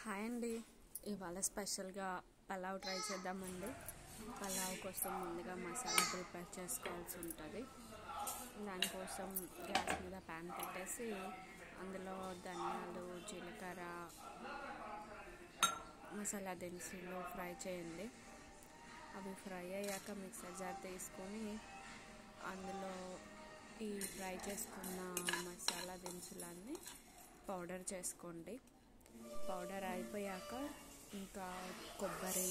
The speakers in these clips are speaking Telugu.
హాయ్ అండి ఇవాళ స్పెషల్గా పలావ్ ట్రై చేద్దామండి పలావ్ కోసం ముందుగా మసాలా ప్రిపేర్ చేసుకోవాల్సి ఉంటుంది దానికోసం గ్యాస్ మీద ప్యాన్ పెట్టేసి అందులో ధనియాలు జీలకర్ర మసాలా దినుసులు ఫ్రై చేయండి అవి ఫ్రై అయ్యాక మిక్సర్ జార్ తీసుకొని అందులో ఈ ఫ్రై చేసుకున్న మసాలా దినుసులన్నీ పౌడర్ చేసుకోండి పౌడర్ అయిపోయాక ఇంకా కొబ్బరి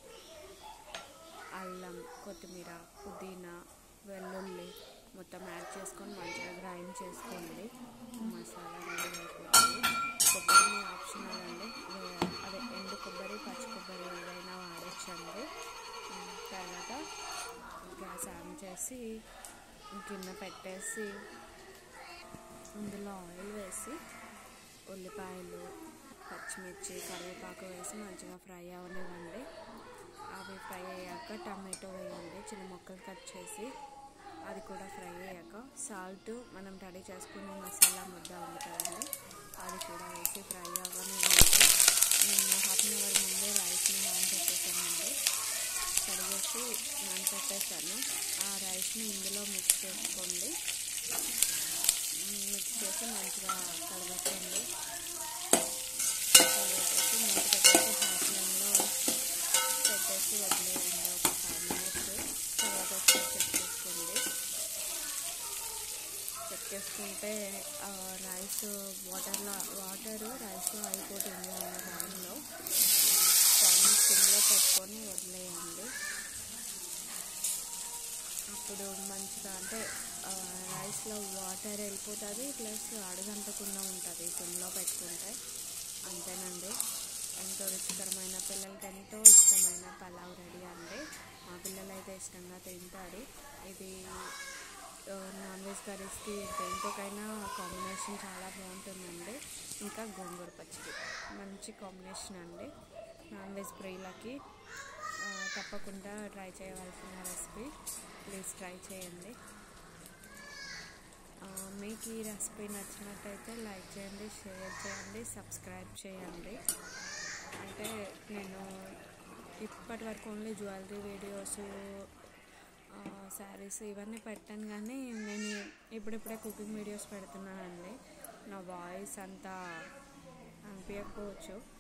అల్లం కొత్తిమీర పుదీనా వెల్లుల్లి మొత్తం యాడ్ చేసుకొని మంచిగా గ్రైండ్ చేసుకోండి మసాలా రెడీ అయిపోతుంది కొబ్బరి ఆప్షనల్ అండి అదే ఎండు కొబ్బరి పచ్చి కొబ్బరి ఏదైనా వాడచ్చండి తర్వాత గ్యాస్ ఆన్ చేసి గిన్నె పెట్టేసి అందులో ఆయిల్ వేసి ఉల్లిపాయలు పచ్చిమిర్చి కరివేపాకు వేసి మంచిగా ఫ్రై అవనివ్వండి అవి ఫ్రై అయ్యాక టమాటో వేయండి చిన్న ముక్కలు కట్ చేసి అది కూడా ఫ్రై అయ్యాక సాల్ట్ మనం రెడీ చేసుకునే మసాలా ముద్ద ఉంది కదండి అది కూడా వేసి ఫ్రై అవ్వనివ్వండి నేను హాఫ్ అన్ అవర్ ముందే రైస్ని నానబెట్టేసానండి కడిగేసి నానబెట్టేసాను ఆ రైస్ని ఇందులో మిక్స్ చేసుకోండి మిక్స్ చేసి మంచిగా కలగట్టండి కలగట్టేసి మూత పెట్టేసి హాఫ్ ఫ్లేమ్లో పెట్టేసి వదిలేయండి ఒక ఫైవ్ మినిట్స్ తర్వాత ఒకసారి చెక్ చేసుకోండి చెక్ చేసుకుంటే రైస్ వాటర్లో వాటర్ రైస్లో అయిపోతుంది అన్న టైంలో స్టవ్ని సిమ్లో పెట్టుకొని వదిలేయండి అప్పుడు మంచిగా అంటే రైస్లో వాటర్ వెళ్ళిపోతుంది ప్లస్ అడుగంటకుండా ఉంటుంది సిమ్లో పెట్టుకుంటే అంతేనండి ఎంతో రుచికరమైన పిల్లలకి ఎంతో ఇష్టమైన పలావ్ రెడీ అండి మా పిల్లలు అయితే ఇష్టంగా తింటారు ఇది నాన్ వెజ్ కర్రీస్కి దేంతోకైనా కాంబినేషన్ చాలా బాగుంటుందండి ఇంకా గోంగూర పచ్చడి మంచి కాంబినేషన్ అండి నాన్ వెజ్ ప్రియులకి తప్పకుండా ట్రై చేయవలసిన రెసిపీ ప్లీజ్ ట్రై చేయండి మీకు ఈ రెసిపీ నచ్చినట్టయితే లైక్ చేయండి షేర్ చేయండి సబ్స్క్రైబ్ చేయండి అంటే నేను ఇప్పటి వరకు ఓన్లీ జ్యువెలరీ వీడియోస్ శారీస్ ఇవన్నీ పెట్టాను కానీ నేను ఇప్పుడిప్పుడే కుకింగ్ వీడియోస్ పెడుతున్నానండి నా వాయిస్ అంతా అనిపించకపోవచ్చు